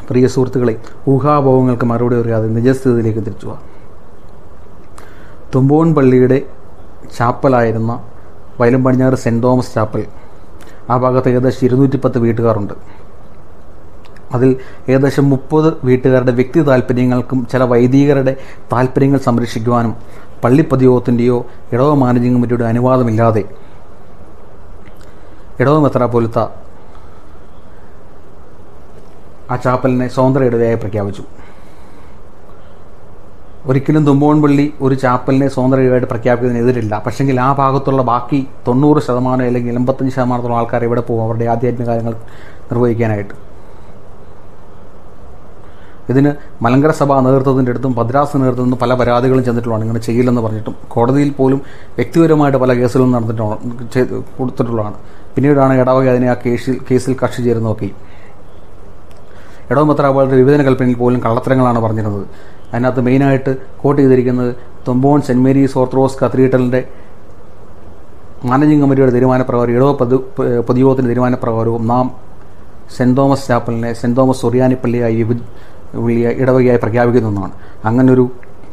പ്രിയ സുഹൃത്തുക്കളെ ഊഹാഭോഗങ്ങൾക്ക് മറുപടി അറിയാതെ നിജസ്ഥിതിയിലേക്ക് തിരിച്ചു പോവാം തുമ്പോൺ പള്ളിയുടെ ചാപ്പലായിരുന്ന വയലും പടിഞ്ഞാറ് സെൻറ് തോമസ് ചാപ്പൽ ആ ഭാഗത്ത് ഏകദേശം ഇരുന്നൂറ്റി പത്ത് വീട്ടുകാരുണ്ട് അതിൽ ഏകദേശം മുപ്പത് വീട്ടുകാരുടെ വ്യക്തി താല്പര്യങ്ങൾക്കും ചില വൈദികരുടെ താല്പര്യങ്ങൾ സംരക്ഷിക്കുവാനും പള്ളിപ്പതിയോഗത്തിൻ്റെയോ ഇടവ മാനേജിംഗ് കമ്മിറ്റിയുടെ അനുവാദമില്ലാതെ ഇടവ മെത്രാപോലിത്ത ആ ചാപ്പലിനെ സ്വതന്ത്ര ഇടവയായി പ്രഖ്യാപിച്ചു ഒരിക്കലും തുമ്പോൺപള്ളി ഒരു ചാപ്പലിനെ സ്വതന്ത്ര ഇടവായിട്ട് പ്രഖ്യാപിക്കുന്നതിനെതിരില്ല പക്ഷെങ്കിൽ ആ ഭാഗത്തുള്ള ബാക്കി തൊണ്ണൂറ് ശതമാനം അല്ലെങ്കിൽ എൺപത്തഞ്ച് ശതമാനത്തോളം ആൾക്കാർ ഇവിടെ പോകും അവരുടെ ആധ്യാത്മിക കാര്യങ്ങൾ നിർവഹിക്കാനായിട്ട് ഇതിന് മലങ്കര സഭാ നേതൃത്വത്തിൻ്റെ അടുത്തും ഭദ്രാസ നേതൃത്വത്തിൽ പല പരാതികളും ചെന്നിട്ടുള്ളതാണ് ഇങ്ങനെ ചെയ്യില്ലെന്ന് പറഞ്ഞിട്ടും കോടതിയിൽ പോലും വ്യക്തിപരമായിട്ട് പല കേസുകളും നടന്നിട്ടുള്ള കൊടുത്തിട്ടുള്ളതാണ് പിന്നീടാണ് ഇടവക അതിനെ ആ കേസിൽ കേസിൽ കക്ഷി ചേരുന്നതൊക്കെ ഇടവ മെത്രാപോളിയുടെ വിഭജന കൽപ്പനയിൽ പോലും കള്ളത്തരങ്ങളാണ് പറഞ്ഞിരുന്നത് അതിനകത്ത് മെയിനായിട്ട് കോട്ട് ചെയ്തിരിക്കുന്നത് തുമ്പോൺ സെൻറ് മേരീസ് ഓർത്തഡോക്സ് കത്തീഡ്രലിൻ്റെ മാനേജിംഗ് കമ്മിറ്റിയുടെ തീരുമാനപ്രകാരം ഇടവ പൊതു പൊതുയോഗത്തിൻ്റെ തീരുമാനപ്രകാരവും നാം സെൻറ് തോമസ് ചാപ്പലിനെ സെൻറ് തോമസ് സൊറിയാനിപ്പള്ളിയായി വിഭ വിളിയ ഇടവകയായി പ്രഖ്യാപിക്കുന്നതാണ് അങ്ങനൊരു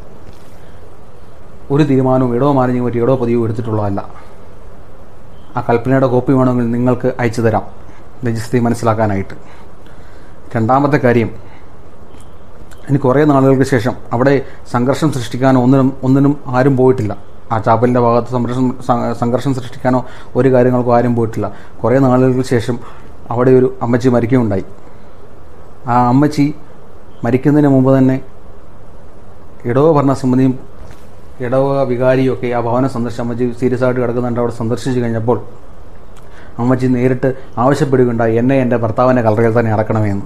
ഒരു തീരുമാനവും ഇടവ മാനേജിംഗ് കമ്മിറ്റി ഇടവ പൊതുവും എടുത്തിട്ടുള്ളതല്ല ആ കൽപ്പനയുടെ കോപ്പി വേണമെങ്കിൽ നിങ്ങൾക്ക് അയച്ചു തരാം രജിസ്ഥിതി മനസ്സിലാക്കാനായിട്ട് രണ്ടാമത്തെ കാര്യം ഇനി കുറേ നാളുകൾക്ക് ശേഷം അവിടെ സംഘർഷം സൃഷ്ടിക്കാനോ ഒന്നിനും ഒന്നിനും ആരും പോയിട്ടില്ല ആ ചാപ്പലിൻ്റെ ഭാഗത്ത് സംഘർഷം സംഘർഷം സൃഷ്ടിക്കാനോ ഒരു കാര്യങ്ങൾക്കോ ആരും പോയിട്ടില്ല കുറേ നാളുകൾക്ക് ശേഷം അവിടെ ഒരു അമ്മച്ചി മരിക്കുകയുണ്ടായി ആ അമ്മച്ചി മരിക്കുന്നതിന് മുമ്പ് തന്നെ ഇടവ ഭരണസമിതിയും ഇടവ വികാരിയും ഒക്കെ ആ ഭവനം സന്ദർശിച്ച് അമ്മച്ചി സീരിയസ് ആയിട്ട് കിടക്കുന്നുണ്ട് അവിടെ സന്ദർശിച്ചു കഴിഞ്ഞപ്പോൾ അമ്മച്ചി നേരിട്ട് ആവശ്യപ്പെടുകയുണ്ടായി എന്നെ എൻ്റെ ഭർത്താവിൻ്റെ കളറയിൽ തന്നെ അടക്കണമെന്ന്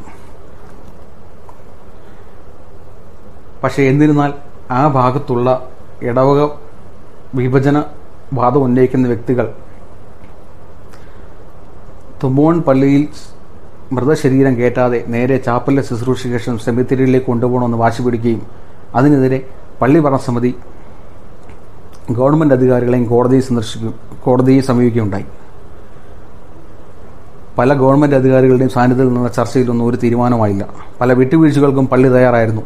പക്ഷേ എന്നിരുന്നാൽ ആ ഭാഗത്തുള്ള ഇടവക വിഭജന വാദം ഉന്നയിക്കുന്ന വ്യക്തികൾ തുമ്പോൺ പള്ളിയിൽ മൃതശരീരം കയറ്റാതെ നേരെ ചാപ്പലിലെ ശുശ്രൂഷയ്ക്ക് ശേഷം സെമിത്തിരിയിലേക്ക് കൊണ്ടുപോകണമെന്ന് വാശി പിടിക്കുകയും അതിനെതിരെ പള്ളി ഭരണസമിതി ഗവൺമെൻറ് അധികാരികളെയും കോടതിയെ സന്ദർശിക്കും കോടതിയെ സമീപിക്കുകയുണ്ടായി പല ഗവൺമെൻറ് അധികാരികളുടെയും സാന്നിധ്യത്തിൽ നിന്നുള്ള ചർച്ചയിലൊന്നും ഒരു തീരുമാനമായില്ല പല വിട്ടുവീഴ്ചകൾക്കും പള്ളി തയ്യാറായിരുന്നു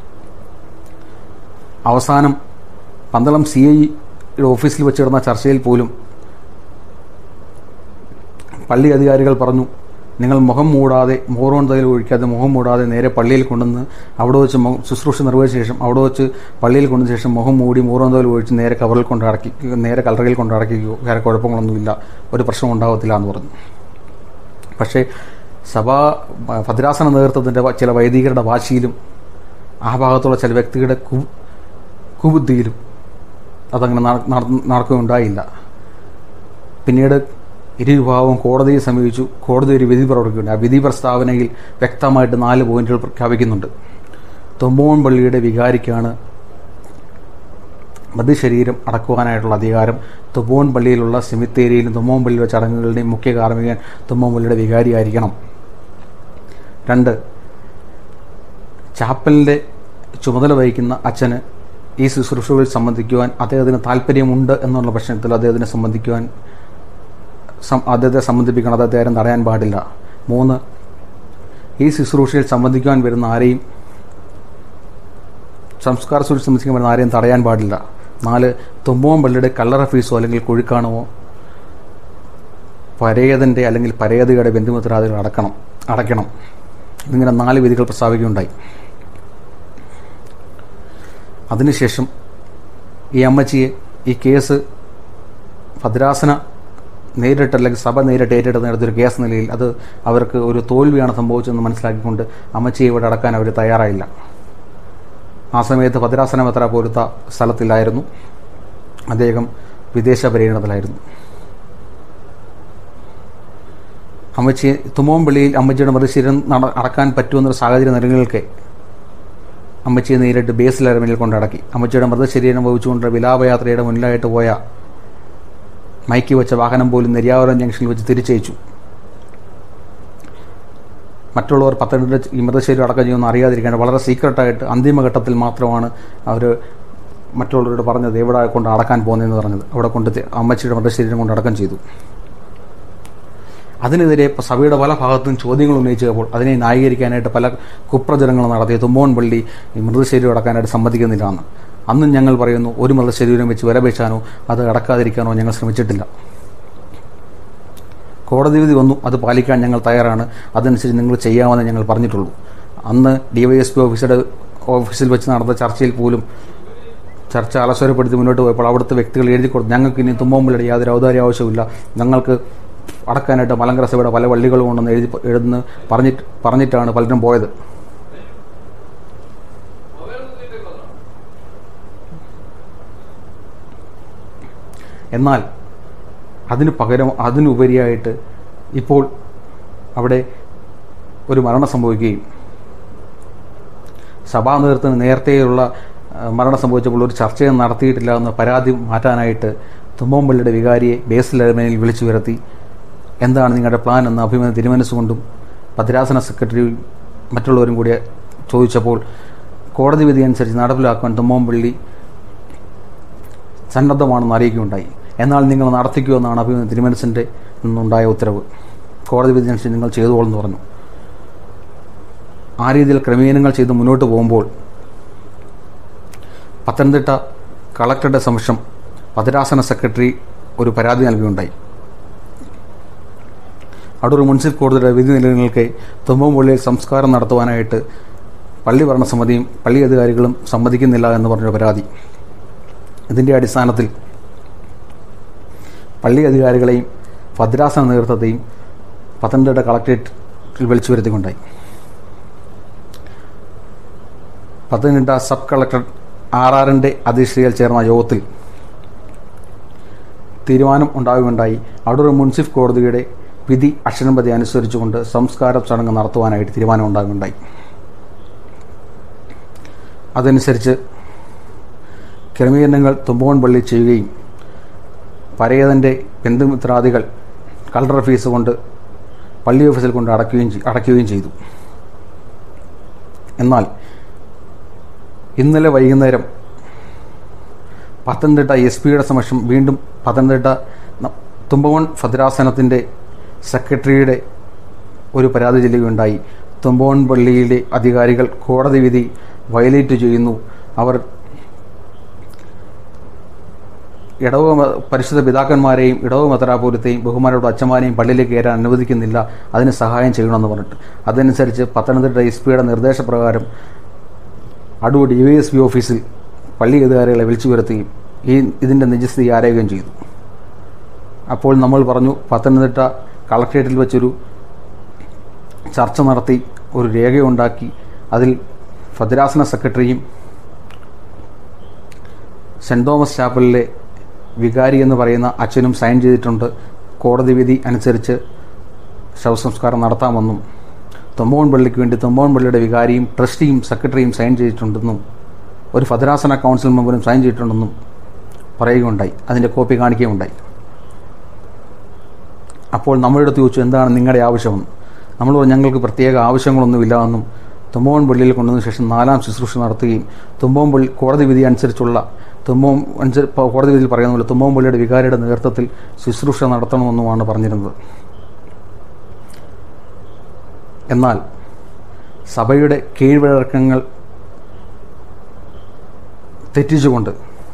അവസാനം പന്തളം സി ഐയുടെ ഓഫീസിൽ വെച്ച് നടന്ന ചർച്ചയിൽ പോലും പള്ളി അധികാരികൾ പറഞ്ഞു നിങ്ങൾ മുഖം മൂടാതെ മോറോൺ തൈൽ ഒഴിക്കാതെ മുഖം മൂടാതെ നേരെ പള്ളിയിൽ കൊണ്ടുവന്ന് അവിടെ വെച്ച് ശുശ്രൂഷ നിർവഹിച്ച ശേഷം അവിടെ വെച്ച് പള്ളിയിൽ കൊണ്ടുവന്ന ശേഷം മുഖം മൂടി മോറോൺ തൈൽ ഒഴിച്ച് നേരെ കവറിൽ കൊണ്ട് അടക്കി നേരെ കലറയിൽ കൊണ്ട് അടക്കുകയോ വേറെ കുഴപ്പങ്ങളൊന്നുമില്ല ഒരു പ്രശ്നം ഉണ്ടാകത്തില്ല എന്ന് പറഞ്ഞു പക്ഷേ സഭാ ഭദ്രാസന നേതൃത്വത്തിൻ്റെ ചില വൈദികരുടെ വാശിയിലും ആ ഭാഗത്തുള്ള ചില വ്യക്തികളുടെ കു കുബുദ്ധിയിലും അതങ്ങനെ നടക്കുകയുണ്ടായില്ല പിന്നീട് ഇരു വിഭാഗവും കോടതിയെ സമീപിച്ചു കോടതി ഒരു വിധി പ്രവർത്തിക്കുന്നുണ്ട് ആ വിധി പ്രസ്താവനയിൽ വ്യക്തമായിട്ട് നാല് പോയിന്റുകൾ പ്രഖ്യാപിക്കുന്നുണ്ട് തൊമ്പോൺ പള്ളിയുടെ വികാരിക്കാണ് മൃതശരീരം അടക്കുവാനായിട്ടുള്ള അധികാരം തുമ്പോൺ പള്ളിയിലുള്ള സെമിത്തേരിയിലും തുമ്പോൺ പള്ളിയിലെ ചടങ്ങുകളുടെയും മുഖ്യ കാർമ്മികൻ തുമ്പോൺ പള്ളിയുടെ വികാരിയായിരിക്കണം രണ്ട് ചാപ്പലിൻ്റെ ചുമതല വഹിക്കുന്ന അച്ഛന് ഈ ശുശ്രൂഷകളിൽ സംബന്ധിക്കുവാൻ അദ്ദേഹത്തിന് താല്പര്യമുണ്ട് എന്നുള്ള പ്രശ്നത്തിൽ അദ്ദേഹത്തിനെ സംബന്ധിക്കുവാൻ അദ്ദേഹത്തെ സംബന്ധിപ്പിക്കണം അദ്ദേഹത്തെ ആരും തടയാൻ പാടില്ല മൂന്ന് ഈ ശുശ്രൂഷയിൽ സംബന്ധിക്കുവാൻ വരുന്ന ആരെയും സംസ്കാര സൂചി സംബന്ധിക്കാൻ വരുന്ന ആരെയും തടയാൻ പാടില്ല നാല് തുമ്പോം പള്ളിയുടെ കല്ലറ ഫീസോ അല്ലെങ്കിൽ കുഴിക്കാണമോ പരേതൻ്റെ അല്ലെങ്കിൽ പരേതയുടെ ബന്ധുമിത്രാദികൾ അടക്കണം അടയ്ക്കണം എന്നിങ്ങനെ നാല് വിധികൾ പ്രസ്താവിക്കുകയുണ്ടായി അതിനുശേഷം ഈ അമ്മച്ചിയെ ഈ കേസ് ഭദ്രാസന നേരിട്ട് അല്ലെങ്കിൽ സഭ നേരിട്ട് ഏറ്റെടുത്ത് നടത്തിയൊരു കേസ് നിലയിൽ അത് അവർക്ക് ഒരു തോൽവിയാണ് സംഭവിച്ചതെന്ന് മനസ്സിലാക്കിക്കൊണ്ട് അമ്മച്ചിയെ ഇവിടെ അടക്കാൻ അവർ തയ്യാറായില്ല ആ സമയത്ത് ഭദ്രാസന മെത്ര പോലത്തെ സ്ഥലത്തില്ലായിരുന്നു അദ്ദേഹം വിദേശ പര്യടനത്തിലായിരുന്നു അമ്മച്ചി തുമ്പോമ്പള്ളിയിൽ അമ്മച്ചിയുടെ മൃതശരീരം നട അടക്കാൻ പറ്റുമെന്നൊരു സാഹചര്യം നിലനിൽക്കെ അമ്മച്ചിയെ നേരിട്ട് ബേസിൽ അരമനിൽ കൊണ്ടടക്കി അമ്മച്ചിയുടെ മൃതശരീരം വഹിച്ചുകൊണ്ട് വിലാപയാത്രയുടെ മുന്നിലായിട്ട് പോയ മൈക്കി വെച്ച വാഹനം പോലും നെരിയാവരം ജംഗ്ഷനിൽ വെച്ച് തിരിച്ചയച്ചു മറ്റുള്ളവർ പത്തനംതിട്ട ഈ മൃതശരീരം അടക്കം ചെയ്യുമെന്ന് അറിയാതിരിക്കേണ്ട വളരെ സീക്രട്ടായിട്ട് അന്തിമഘട്ടത്തിൽ മാത്രമാണ് അവർ മറ്റുള്ളവരോട് പറഞ്ഞത് എവിടെ കൊണ്ട് അടക്കാൻ പോകുന്നതെന്ന് പറഞ്ഞത് അവിടെ കൊണ്ട് അമ്മച്ചിയുടെ മൃതശരീരം കൊണ്ട് അടക്കം ചെയ്തു അതിനെതിരെ ഇപ്പോൾ സഭയുടെ പല ഭാഗത്തും ചോദ്യങ്ങൾ ഉന്നയിച്ചപ്പോൾ അതിനെ ന്യായീകരിക്കാനായിട്ട് പല കുപ്രചരണങ്ങൾ നടത്തിയ തുമ്പോൺ പള്ളി ഈ മൃതശരീരം അടക്കാനായിട്ട് സമ്മതിക്കുന്നില്ല എന്ന് അന്നും ഞങ്ങൾ പറയുന്നു ഒരു മൃതശരീരം വെച്ച് വിലപേശാനോ അത് അടക്കാതിരിക്കാനോ ഞങ്ങൾ ശ്രമിച്ചിട്ടില്ല കോടതി വിധി വന്നു അത് പാലിക്കാൻ ഞങ്ങൾ തയ്യാറാണ് അതനുസരിച്ച് നിങ്ങൾ ചെയ്യാമെന്ന് ഞങ്ങൾ പറഞ്ഞിട്ടുള്ളൂ അന്ന് ഡിവൈഎസ്പി ഓഫീസറുടെ ഓഫീസിൽ വെച്ച് നടന്ന ചർച്ചയിൽ പോലും ചർച്ച അലസ്വരപ്പെടുത്തി മുന്നോട്ട് പോയപ്പോൾ അവിടുത്തെ വ്യക്തികൾ എഴുതി കൊടുത്തു ഞങ്ങൾക്ക് ഇനി തുമ്പോമ്പള്ളിയുടെ യാതൊരു ഔദാര്യ ആവശ്യമില്ല ഞങ്ങൾക്ക് അടക്കാനായിട്ട് മലങ്കര സഭയുടെ പല വള്ളികളും ഉണ്ടെന്ന് എഴുതി എഴുതുന്ന പറഞ്ഞിട്ട് പറഞ്ഞിട്ടാണ് പലരും പോയത് എന്നാൽ അതിന് പകരം അതിനുപരിയായിട്ട് ഇപ്പോൾ അവിടെ ഒരു മരണം സംഭവിക്കുകയും സഭാ നേതൃത്വത്തിന് നേരത്തെയുള്ള അഹ്, മരണം സംഭവിച്ചപ്പോൾ ഒരു ചർച്ചയും നടത്തിയിട്ടില്ല എന്ന് പരാതി മാറ്റാനായിട്ട് തുമ്പോമ്പള്ളിയുടെ വികാരിയെ ബേസിൽ അരമനയിൽ വിളിച്ചു വരുത്തി എന്താണ് നിങ്ങളുടെ പ്ലാൻ എന്ന് അഭിമന്യ തിരുമനസ്സുകൊണ്ടും ഭദ്രാസന സെക്രട്ടറിയും മറ്റുള്ളവരും കൂടി ചോദിച്ചപ്പോൾ കോടതി വിധി അനുസരിച്ച് നടപ്പിലാക്കാൻ തുമ്പോമ്പള്ളി സന്നദ്ധമാണെന്ന് അറിയിക്കുകയുണ്ടായി എന്നാൽ നിങ്ങൾ നടത്തിക്കുമെന്നാണ് അഭിമന്യ തിരുമനസിൻ്റെ നിന്നുണ്ടായ ഉത്തരവ് കോടതി വിധി അനുസരിച്ച് നിങ്ങൾ ചെയ്തോളെന്ന് പറഞ്ഞു ആ രീതിയിൽ ക്രമീകരണങ്ങൾ ചെയ്ത് മുന്നോട്ട് പോകുമ്പോൾ പത്തനംതിട്ട കളക്ടറുടെ സമക്ഷം ഭദ്രാസന സെക്രട്ടറി ഒരു പരാതി നൽകുകയുണ്ടായി അടൂർ മുനിസിപ്പൽ കോടതിയുടെ വിധി നിലനിൽക്കെ തുമ്പമ്പള്ളിയിൽ സംസ്കാരം നടത്തുവാനായിട്ട് പള്ളി ഭരണസമിതിയും പള്ളി അധികാരികളും സമ്മതിക്കുന്നില്ല എന്ന് പറഞ്ഞൊരു പരാതി ഇതിൻ്റെ അടിസ്ഥാനത്തിൽ പള്ളി അധികാരികളെയും ഭദ്രാസന നേതൃത്വത്തെയും പത്തനംതിട്ട കളക്ടറേറ്റിൽ വിളിച്ചു വരുത്തിക്കൊണ്ടായി പത്തനംതിട്ട സബ് കളക്ടർ ആർ ആറിൻ്റെ അധ്യക്ഷതയിൽ ചേർന്ന യോഗത്തിൽ തീരുമാനം ഉണ്ടാവുകയുണ്ടായി അടൂർ മുൻസിഫ് കോടതിയുടെ വിധി അക്ഷരംപതി അനുസരിച്ചുകൊണ്ട് സംസ്കാര ചടങ്ങ് നടത്തുവാനായിട്ട് തീരുമാനം ഉണ്ടാകുകയുണ്ടായി അതനുസരിച്ച് ക്രമീകരണങ്ങൾ തുമ്പോൺ പള്ളി ചെയ്യുകയും പരേതൻ്റെ ബന്ധുമിത്രാദികൾ കളക്ടർ ഫീസ് കൊണ്ട് പള്ളി ഓഫീസിൽ കൊണ്ട് അടയ്ക്കുകയും ചെയ്- അടയ്ക്കുകയും ചെയ്തു എന്നാൽ ഇന്നലെ വൈകുന്നേരം പത്തനംതിട്ട എസ് പിയുടെ സമക്ഷം വീണ്ടും പത്തനംതിട്ട ന- തുമ്പവൺ ഭദ്രാസനത്തിൻ്റെ സെക്രട്ടറിയുടെ ഒരു പരാതി ചെല്ലുകയുണ്ടായി തുമ്പവൺ പള്ളിയിലെ അധികാരികൾ കോടതി വിധി വയലേറ്റ് ചെയ്യുന്നു അവർ ഇടവ മ- പരിശുദ്ധ പിതാക്കന്മാരെയും ഇടവ മെത്രാപൂരത്തെയും ബഹുമാനോട് അച്ഛന്മാരെയും പള്ളിയിലേക്ക് കയറാൻ അനുവദിക്കുന്നില്ല അതിന് സഹായം ചെയ്യണമെന്ന് പറഞ്ഞിട്ട് അതനുസരിച്ച് പത്തനംതിട്ട എസ് പിയുടെ നിർദ്ദേശപ്രകാരം Adoor D Y S P ഓഫീസിൽ പള്ളി അധികാരികളെ വിളിച്ചു വരുത്തുകയും ഈ ഇതിൻ്റെ നിജസ്ഥിതി ആരായുകയും ചെയ്തു അപ്പോൾ നമ്മൾ പറഞ്ഞു പത്തനംതിട്ട കളക്ട്രേറ്റിൽ വെച്ചൊരു ചർച്ച നടത്തി ഒരു രേഖയുണ്ടാക്കി അതിൽ ഭദ്രാസന സെക്രട്ടറിയും സെൻറ് തോമസ് ചാപ്പലിലെ വികാരി എന്ന് പറയുന്ന അച്ഛനും സൈൻ ചെയ്തിട്ടുണ്ട് കോടതി വിധി അനുസരിച്ച് ശവസംസ്കാരം നടത്താമെന്നും തുമ്പോൺ പള്ളിക്ക് വേണ്ടി തുമ്പോൺ പള്ളിയുടെ വികാരിയും ട്രസ്റ്റിയും സെക്രട്ടറിയും സൈൻ ചെയ്തിട്ടുണ്ടെന്നും ഒരു ഭദ്രാസന കൗൺസിൽ മെമ്പറും സൈൻ ചെയ്തിട്ടുണ്ടെന്നും പറയുകയുണ്ടായി അതിൻ്റെ കോപ്പി കാണിക്കുകയുണ്ടായി അപ്പോൾ നമ്മുടെ അടുത്ത് ചോദിച്ചു എന്താണ് നിങ്ങളുടെ ആവശ്യമെന്ന് നമ്മൾ പറഞ്ഞു ഞങ്ങൾക്ക് പ്രത്യേക ആവശ്യങ്ങളൊന്നുമില്ല എന്നും തുമ്പോൺ പള്ളിയിൽ കൊണ്ടുവന്ന ശേഷം നാലാം ശുശ്രൂഷ നടത്തുകയും തുമ്പോം പള്ളി കോടതി വിധി അനുസരിച്ചുള്ള തുമ്പോം അനുസരി പ- കോടതി വിധിയിൽ പറയുന്ന പോലെ തുമ്പോം പള്ളിയുടെ വികാരിയുടെ നേതൃത്വത്തിൽ ശുശ്രൂഷ നടത്തണമെന്നുമാണ് പറഞ്ഞിരുന്നത് എന്നാൽ സഭയുടെ കീഴ്വഴക്കങ്ങൾ തെറ്റിച്ചുകൊണ്ട്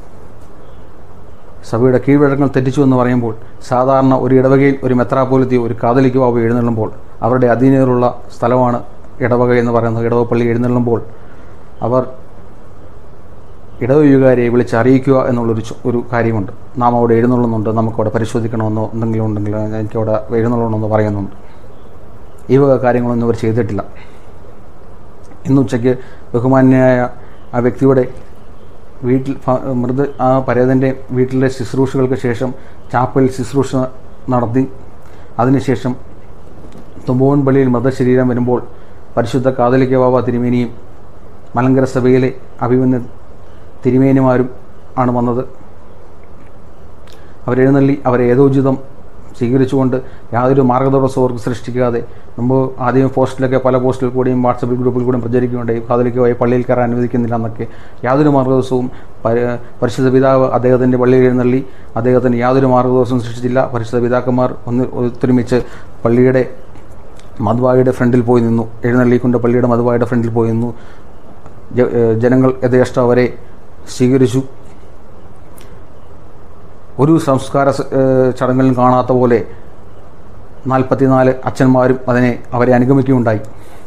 സഭയുടെ കീഴ്വഴക്കങ്ങൾ തെറ്റിച്ചു എന്ന് പറയുമ്പോൾ സാധാരണ ഒരു ഇടവകയിൽ ഒരു മെത്രാപോലിത്തിയോ ഒരു കാതലിക്കോ അവ എഴുന്നള്ളുമ്പോൾ അവരുടെ അധീനതയിലുള്ള സ്ഥലമാണ് ഇടവക എന്ന് പറയുന്നത് ഇടവപ്പള്ളി എഴുന്നള്ളുമ്പോൾ അവർ ഇടവയുകാരെ വിളിച്ച് അറിയിക്കുക എന്നുള്ളൊരു ചു- ഒരു കാര്യമുണ്ട് നാം അവിടെ എഴുന്നള്ളുന്നുണ്ട് നമുക്കവിടെ പരിശോധിക്കണമെന്നോ എന്തെങ്കിലും ഉണ്ടെങ്കിൽ എനിക്കവിടെ എഴുന്നള്ളണമെന്നോ പറയുന്നുണ്ട് ഈ വക കാര്യങ്ങളൊന്നും അവർ ചെയ്തിട്ടില്ല ഇന്ന് ഉച്ചയ്ക്ക് ബഹുമാന്യായ ആ വ്യക്തിയുടെ വീട്ടിൽ ഫ- മൃത ആ പരേതൻ്റെ വീട്ടിലെ ശുശ്രൂഷകൾക്ക് ശേഷം ചാപ്പൽ ശുശ്രൂഷ നടത്തി അതിനുശേഷം തുമ്പോൺ പള്ളിയിൽ മൃതശരീരം വരുമ്പോൾ പരിശുദ്ധ കാതലിക്ക ബാബ തിരുമേനിയും മലങ്കര സഭയിലെ അഭിമന്യ തിരുമേനിമാരും ആണ് വന്നത് അവരെഴുന്നള്ളി അവരെ ഏതോചിതം സ്വീകരിച്ചുകൊണ്ട് യാതൊരു മാർഗതടസ്സവും അവർക്ക് സൃഷ്ടിക്കാതെ മുമ്പ് ആദ്യം പോസ്റ്റിലൊക്കെ പല പോസ്റ്റിൽ കൂടിയും വാട്സപ്പിൽ ഗ്രൂപ്പിൽ കൂടിയും പ്രചരിക്കുകയുണ്ടായി കാതലിക്കുമായി പള്ളിയിൽ കയറാൻ അനുവദിക്കുന്നില്ല എന്നൊക്കെ യാതൊരു മാർഗദോഷവും പരി- പരിശുദ്ധ പിതാവ് അദ്ദേഹത്തിൻ്റെ പള്ളിയിൽ എഴുന്നള്ളി അദ്ദേഹത്തിന് യാതൊരു മാർഗദോഷവും സൃഷ്ടിച്ചില്ല പരിശുദ്ധ പിതാക്കന്മാർ ഒന്ന് ഒത്തൊരുമിച്ച് പള്ളിയുടെ മധുവായുടെ ഫ്രണ്ടിൽ പോയി നിന്നു എഴുന്നള്ളിക്കൊണ്ട് പള്ളിയുടെ മധുവായുടെ ഫ്രണ്ടിൽ പോയി നിന്നു ജ- ഏഹ് ജനങ്ങൾ യഥേഷ്ടം അവരെ സ്വീകരിച്ചു ഒരു സംസ്കാര സ- ഏഹ് ചടങ്ങിലും കാണാത്ത പോലെ നാൽപ്പത്തിനാല് അച്ഛന്മാരും അതിനെ അവരെ അനുഗമിക്കുകയുണ്ടായി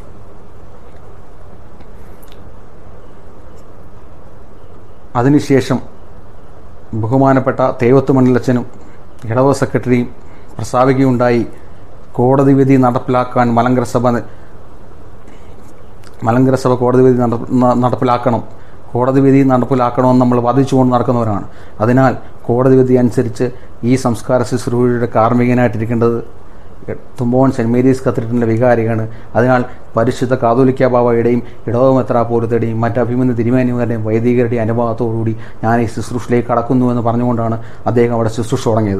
അതിനുശേഷം ബഹുമാനപ്പെട്ട തേവത്ത് മണ്ഡലച്ചനും ഇടവ സെക്രട്ടറിയും പ്രസ്താവിക്കുകയുണ്ടായി കോടതി വിധി നടപ്പിലാക്കാൻ മലങ്കര സഭ മലങ്കര സഭ കോടതി വിധി നട- ന- നടപ്പിലാക്കണം കോടതി വിധി നടപ്പിലാക്കണമെന്ന് നമ്മൾ വാദിച്ചുകൊണ്ട് നടക്കുന്നവരാണ് അതിനാൽ കോടതി വിധി അനുസരിച്ച് ഈ സംസ്കാര ശുശ്രൂഷയുടെ കാർമ്മികനായിട്ടിരിക്കേണ്ടത് തുമ്പോൺ സെൻറ് മേരീസ് കത്തീഡ്രലിൻ്റെ വികാരിയാണ് അതിനാൽ പരിശുദ്ധ കാതോലിക്ക ബാബയുടെയും ഇടവ മെത്രാപോലത്തയുടെയും മറ്റ് അഭിമന്യ തിരുമേനിമാരുടെയും വൈദികരുടെയും അനുഭവത്തോടുകൂടി ഞാൻ ഈ ശുശ്രൂഷയിലേക്ക് കടക്കുന്നു എന്ന് പറഞ്ഞുകൊണ്ടാണ് അദ്ദേഹം അവിടെ ശുശ്രൂഷ തുടങ്ങിയത്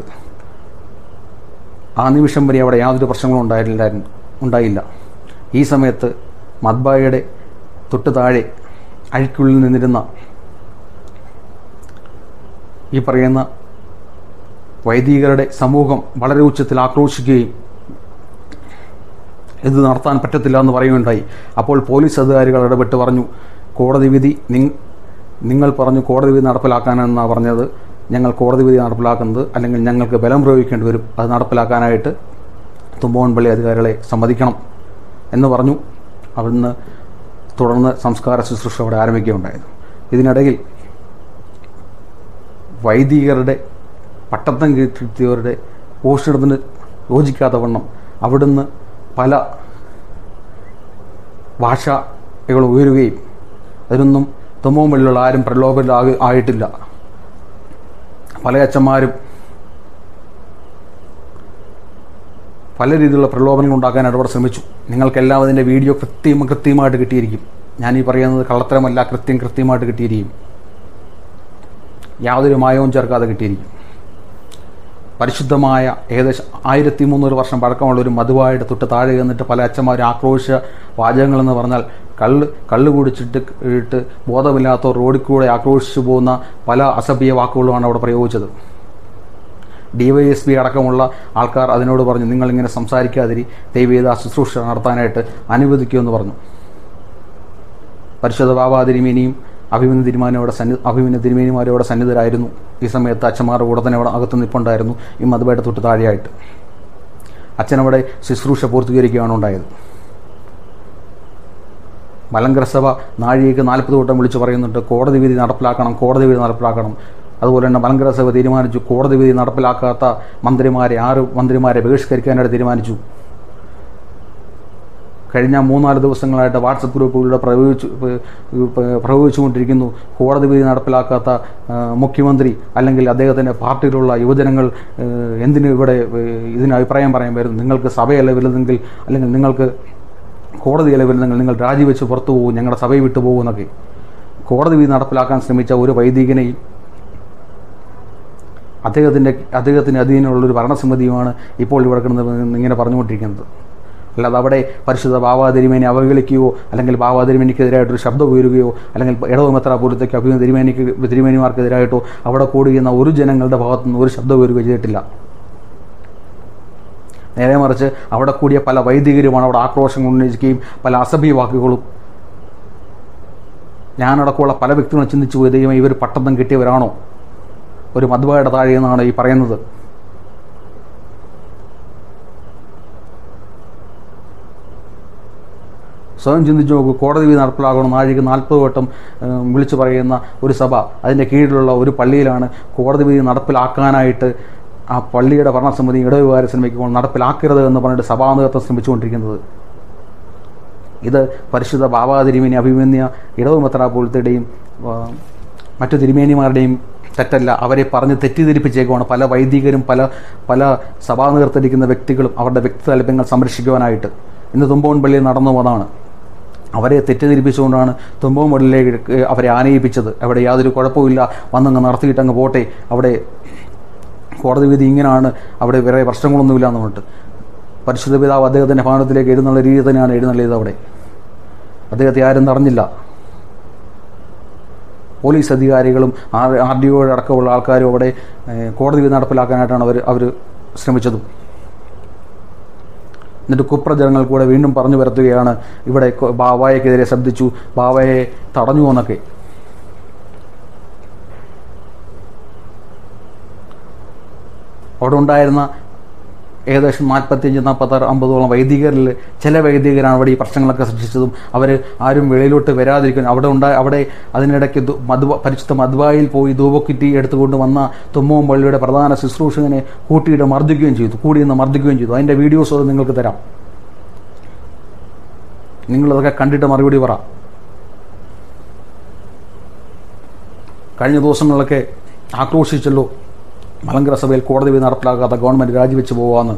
ആ നിമിഷം വരെ അവിടെ യാതൊരു പ്രശ്നങ്ങളും ഉണ്ടായില്ലായിരുന്നു ഉണ്ടായില്ല ഈ സമയത്ത് മദ്ബായയുടെ തൊട്ട് താഴെ അഴിക്കുള്ളിൽ നിന്നിരുന്ന ഈ പറയുന്ന വൈദികരുടെ സമൂഹം വളരെ ഉച്ചത്തിൽ ആക്രോശിക്കുകയും ഇത് നടത്താൻ പറ്റത്തില്ല എന്ന് പറയുകയുണ്ടായി അപ്പോൾ പോലീസ് അധികാരികൾ ഇടപെട്ട് പറഞ്ഞു കോടതി വിധി നിങ് നിങ്ങൾ പറഞ്ഞു കോടതി വിധി നടപ്പിലാക്കാനെന്നാണ് പറഞ്ഞത് ഞങ്ങൾ കോടതി വിധി നടപ്പിലാക്കുന്നത് അല്ലെങ്കിൽ ഞങ്ങൾക്ക് ബലം പ്രയോഗിക്കേണ്ടി വരും അത് നടപ്പിലാക്കാനായിട്ട് തുമ്പോൺ പള്ളി അധികാരികളെ സമ്മതിക്കണം എന്ന് പറഞ്ഞു അവിടുന്ന് തുടർന്ന് സംസ്കാര ശുശ്രൂഷ അവിടെ ആരംഭിക്കുകയുണ്ടായത് ഇതിനിടയിൽ വൈദികരുടെ പട്ടത്തം കിട്ടിയവരുടെ പോസ്റ്റിടത്തിന് യോജിക്കാത്ത വണ്ണം അവിടുന്ന് പല ഭാഷകൾ ഉയരുകയും അതിനൊന്നും തുമ്പവും വെള്ളിയുള്ള ആരും പ്രലോഭരാകി ആയിട്ടില്ല പല അച്ഛന്മാരും പല രീതിയിലുള്ള പ്രലോഭനങ്ങൾ ഉണ്ടാക്കാനായിട്ട് അവിടെ ശ്രമിച്ചു നിങ്ങൾക്കെല്ലാം അതിൻ്റെ വീഡിയോ കൃത്യം കൃത്യമായിട്ട് കിട്ടിയിരിക്കും ഞാൻ ഈ പറയുന്നത് കള്ളത്തരമല്ല കൃത്യം കൃത്യമായിട്ട് കിട്ടിയിരിക്കും യാതൊരു മായവും ചേർക്കാതെ കിട്ടിയിരിക്കും പരിശുദ്ധമായ ഏകദേശം ആയിരത്തി മുന്നൂറ് വർഷം പഴക്കമുള്ള ഒരു മധുവായിട്ട് തൊട്ട് താഴെ എന്നിട്ട് പല അച്ഛന്മാർ ആക്രോശ വാചകങ്ങളെന്ന് പറഞ്ഞാൽ കള്ള് കള്ള് കുടിച്ചിട്ട് ഇട്ട് ബോധമില്ലാത്തവർ റോഡിൽ കൂടെ ആക്രോശിച്ചു പോകുന്ന പല അസഭ്യ വാക്കുകളുമാണ് അവിടെ പ്രയോഗിച്ചത് ഡിവൈഎസ് പി അടക്കമുള്ള ആൾക്കാർ അതിനോട് പറഞ്ഞു നിങ്ങളിങ്ങനെ സംസാരിക്കാതിരി ദൈവീത ശുശ്രൂഷ നടത്താനായിട്ട് അനുവദിക്കുമെന്ന് പറഞ്ഞു പരിശുദ്ധ ബാബാ തിരുമേനിയും അഭിമന്യ തിരുമാനും അവിടെ സന്നി അഭിമന്യ തിരുമേനിമാരും അവിടെ സന്നിധരായിരുന്നു ഈ സമയത്ത് അച്ഛന്മാരുടെ കൂടെ തന്നെ അവിടെ അകത്ത് നിൽപ്പുണ്ടായിരുന്നു ഈ മധുബയുടെ തൊട്ട് താഴെയായിട്ട് അച്ഛനവിടെ ശുശ്രൂഷ പൂർത്തീകരിക്കുകയാണ് ഉണ്ടായത് മലങ്കര സഭ നാഴികയ്ക്ക് നാൽപ്പത് വട്ടം വിളിച്ചു പറയുന്നുണ്ട് കോടതി വിധി നടപ്പിലാക്കണം കോടതി വിധി നടപ്പിലാക്കണം അതുപോലെ തന്നെ മലങ്കര സഭ തീരുമാനിച്ചു കോടതി വിധി നടപ്പിലാക്കാത്ത മന്ത്രിമാരെ ആറ് മന്ത്രിമാരെ ബഹിഷ്കരിക്കാനായിട്ട് തീരുമാനിച്ചു കഴിഞ്ഞ മൂന്നാല് ദിവസങ്ങളായിട്ട് വാട്സപ്പ് ഗ്രൂപ്പുകളിലൂടെ പ്രയോഗിച്ചു പ്രയോഗിച്ചുകൊണ്ടിരിക്കുന്നു കോടതി വിധി നടപ്പിലാക്കാത്ത ആ, മുഖ്യമന്ത്രി അല്ലെങ്കിൽ അദ്ദേഹത്തിൻ്റെ പാർട്ടിയിലുള്ള യുവജനങ്ങൾ ആ, എന്തിന് ഇവിടെ ആ, ഇതിന് അഭിപ്രായം പറയാൻ വരുന്നു നിങ്ങൾക്ക് സഭയല്ല വലുതെങ്കിൽ അല്ലെങ്കിൽ നിങ്ങൾക്ക് കോടതിയല്ല വലുതെങ്കിൽ നിങ്ങൾ രാജിവെച്ച് പുറത്തു പോകും ഞങ്ങളുടെ സഭയെ വിട്ടു പോകും എന്നൊക്കെ കോടതി വിധി നടപ്പിലാക്കാൻ ശ്രമിച്ച ഒരു വൈദികനെയും അദ്ദേഹത്തിൻ്റെ അദ്ദേഹത്തിന് അധീനമുള്ളൊരു ഭരണസമിതിയുമാണ് ഇപ്പോൾ ഇവിടെ കിടന്ന് ഇങ്ങനെ പറഞ്ഞുകൊണ്ടിരിക്കുന്നത് അല്ലാതെ അവിടെ പരിശുദ്ധ ബാബാ തിരുമേനി അവഹേളിക്കുകയോ അല്ലെങ്കിൽ ബാബാ തിരുമേനിക്കെതിരായിട്ടൊരു ശബ്ദം ഉയരുകയോ അല്ലെങ്കിൽ ഇടവമെത്ര പോലത്തേക്ക് അഭിമ തിരുമേനിക്ക് തിരുമേനിമാർക്കെതിരായിട്ടോ അവിടെ കൂടുകയെന്ന ഒരു ജനങ്ങളുടെ ഭാഗത്തുനിന്ന് ഒരു ശബ്ദം ഉയരുകയോ ചെയ്തിട്ടില്ല നേരെ മറിച്ച് അവിടെ കൂടിയ പല വൈദികരുമാണ് അവിടെ ആക്രോശം ഉന്നയിക്കുകയും പല അസഭ്യ വാക്കുകളും ഞാനടക്കമുള്ള പല വ്യക്തികളും ചിന്തിച്ചു പോയി ദൈവം ഇവർ പട്ടത്തം കിട്ടിയവരാണോ ഒരു മധുവായുടെ താഴെ എന്നാണ് ഈ പറയുന്നത് സ്വയം ചിന്തിച്ചു നോക്കൂ കോടതി വിധി നടപ്പിലാക്കണം നാഴിക നാൽപ്പത് വട്ടം ഏഹ്, വിളിച്ചു പറയുന്ന ഒരു സഭ അതിൻ്റെ കീഴിലുള്ള ഒരു പള്ളിയിലാണ് കോടതി വിധി നടപ്പിലാക്കാനായിട്ട് ആ പള്ളിയുടെ ഭരണസമിതി ഇടവികാര ശ്രമിക്കുമ്പോൾ നടപ്പിലാക്കരുത് എന്ന് പറഞ്ഞിട്ട് സഭാ നേതൃത്വം ശ്രമിച്ചുകൊണ്ടിരിക്കുന്നത് ഇത് പരിശുദ്ധ ബാബാ തിരുമേനി അഭിമന്യ ഇടവ് മെത്രാപോലത്തിൻ്റെയും മറ്റു തിരുമേനിമാരുടെയും തെറ്റല്ല അവരെ പറഞ്ഞ് തെറ്റിദ്ധരിപ്പിച്ചേക്കുവാണ് പല വൈദികരും പല പല സഭാ നേതൃത്വത്തിരിക്കുന്ന വ്യക്തികളും അവരുടെ വ്യക്തി താല്പര്യങ്ങൾ സംരക്ഷിക്കുവാനായിട്ട് ഇന്ന് തുമ്പോൺ പള്ളിയിൽ നടന്നു വന്നതാണ് അവരെ തെറ്റിദ്ധരിപ്പിച്ചുകൊണ്ടാണ് തുമ്പോൺ പള്ളിയിലേക്ക് അവരെ ആനയിപ്പിച്ചത് അവിടെ യാതൊരു കുഴപ്പമില്ല വന്നങ്ങ് നടത്തിയിട്ട് അങ്ങ് പോട്ടെ അവിടെ കോടതി വിധി ഇങ്ങനെയാണ് അവിടെ വേറെ പ്രശ്നങ്ങളൊന്നുമില്ല എന്ന് പറഞ്ഞിട്ട് പരിശുദ്ധ പിതാവ് അദ്ദേഹത്തിൻ്റെ ഭവനത്തിലേക്ക് എഴുന്നള്ള രീതി തന്നെയാണ് എഴുന്നള്ളിയത് അവിടെ അദ്ദേഹത്തെ ആരും തടഞ്ഞില്ല പോലീസ് അധികാരികളും ആർ ആർ ഡി ഒ അടക്കമുള്ള ആൾക്കാരും അവിടെ ഏഹ്, കോടതി വിധി നടപ്പിലാക്കാനായിട്ടാണ് അവർ അവർ ശ്രമിച്ചതും എന്നിട്ട് കുപ്രജനങ്ങൾ കൂടെ വീണ്ടും പറഞ്ഞു വരുത്തുകയാണ് ഇവിടെ കൊ- ബാവായക്കെതിരെ ശബ്ദിച്ചു ബാവയെ തടഞ്ഞു എന്നൊക്കെ അവിടെ ഉണ്ടായിരുന്ന ഏകദേശം നാൽപ്പത്തിയഞ്ച് നാൽപ്പത്താറ് അമ്പതോളം വൈദികരിൽ ചില വൈദികരാണ് അവിടെ ഈ പ്രശ്നങ്ങളൊക്കെ സൃഷ്ടിച്ചതും അവർ ആരും വെളിയിലോട്ട് വരാതിരിക്കുന്നു അവിടെ ഉണ്ടായ അവിടെ അതിനിടയ്ക്ക് ദു- മധുവ പരിശുദ്ധ മധുവായിൽ പോയി ധൂപക്കുറ്റി എടുത്തുകൊണ്ട് വന്ന തുമ്മവും പള്ളിയുടെ പ്രധാന ശുശ്രൂഷകനെ കൂട്ടിയിട്ട് മർദ്ദിക്കുകയും ചെയ്തു കൂടി നിന്ന് മർദ്ദിക്കുകയും ചെയ്തു അതിൻ്റെ വീഡിയോസ് അത് നിങ്ങൾക്ക് തരാം നിങ്ങളതൊക്കെ കണ്ടിട്ട് മറുപടി പറ കഴിഞ്ഞ ദിവസങ്ങളിലൊക്കെ ആക്രോശിച്ചല്ലോ മലങ്കര സഭയിൽ കോടതി വിധി നടപ്പിലാക്കാത്ത ഗവൺമെന്റ് രാജിവെച്ച് പോവാന്ന്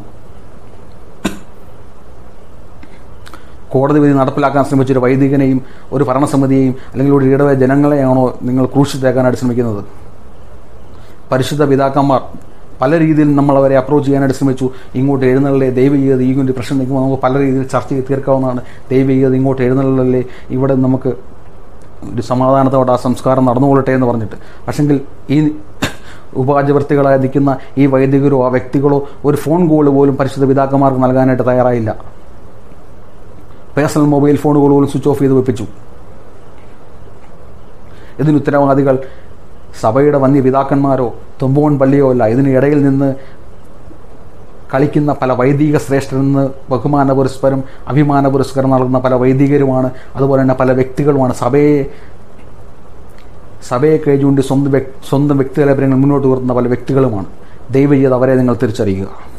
കോടതി വിധി നടപ്പിലാക്കാൻ ശ്രമിച്ചൊരു വൈദികനെയും ഒരു ഭരണസമിതിയെയും അല്ലെങ്കിൽ ഒരു ഇടവ ജനങ്ങളെയാണോ നിങ്ങൾ ക്രൂശിച്ചേക്കാനായിട്ട് ശ്രമിക്കുന്നത് പരിശുദ്ധ പിതാക്കന്മാർ പല രീതിയിൽ നമ്മൾ അവരെ അപ്രോച്ച് ചെയ്യാനായിട്ട് ശ്രമിച്ചു ഇങ്ങോട്ട് എഴുന്നള്ളേ ദൈവീയത ഈ ഒരു പ്രശ്നം നിൽക്കുമ്പോൾ നമുക്ക് പല രീതിയിൽ ചർച്ച ചെയ്ത് തീർക്കാവുന്നതാണ് ദൈവീയത ഇങ്ങോട്ട് എഴുന്നള്ളല്ലേ ഇവിടെ നമുക്ക് ഒരു സമാധാനത്തോടെ ആ സംസ്കാരം നടന്നുകൊള്ളട്ടെ എന്ന് പറഞ്ഞിട്ട് പക്ഷെങ്കിൽ ഈ ഉപാചവൃത്തികളായി നിൽക്കുന്ന ഈ വൈദികരോ ആ വ്യക്തികളോ ഒരു ഫോൺ കോൾ പോലും പരിശുദ്ധ പിതാക്കന്മാർക്ക് നൽകാനായിട്ട് തയ്യാറായില്ല പേഴ്സണൽ മൊബൈൽ ഫോണുകൾ പോലും സ്വിച്ച് ഓഫ് ചെയ്ത് വെപ്പിച്ചു ഇതിന് ഉത്തരവാദികൾ സഭയുടെ വന്യ പിതാക്കന്മാരോ തുമ്പോൺ പള്ളിയോ അല്ല ഇതിന് ഇടയിൽ നിന്ന് കളിക്കുന്ന പല വൈദിക ശ്രേഷ്ഠരിൽ നിന്ന് ബഹുമാന പുരസ്പരം അഭിമാന പുരസ്കാരം നൽകുന്ന പല വൈദികരുമാണ് അതുപോലെ തന്നെ പല വ്യക്തികളുമാണ് സഭയെ സഭയെ കഴിഞ്ഞുകൊണ്ട് സ്വന്തം വ്യക്- സ്വന്തം വ്യക്തിപരങ്ങൾ മുന്നോട്ട് വരുന്ന പല വ്യക്തികളുമാണ് ദൈവജീവിതം അവരെ നിങ്ങൾ തിരിച്ചറിയുക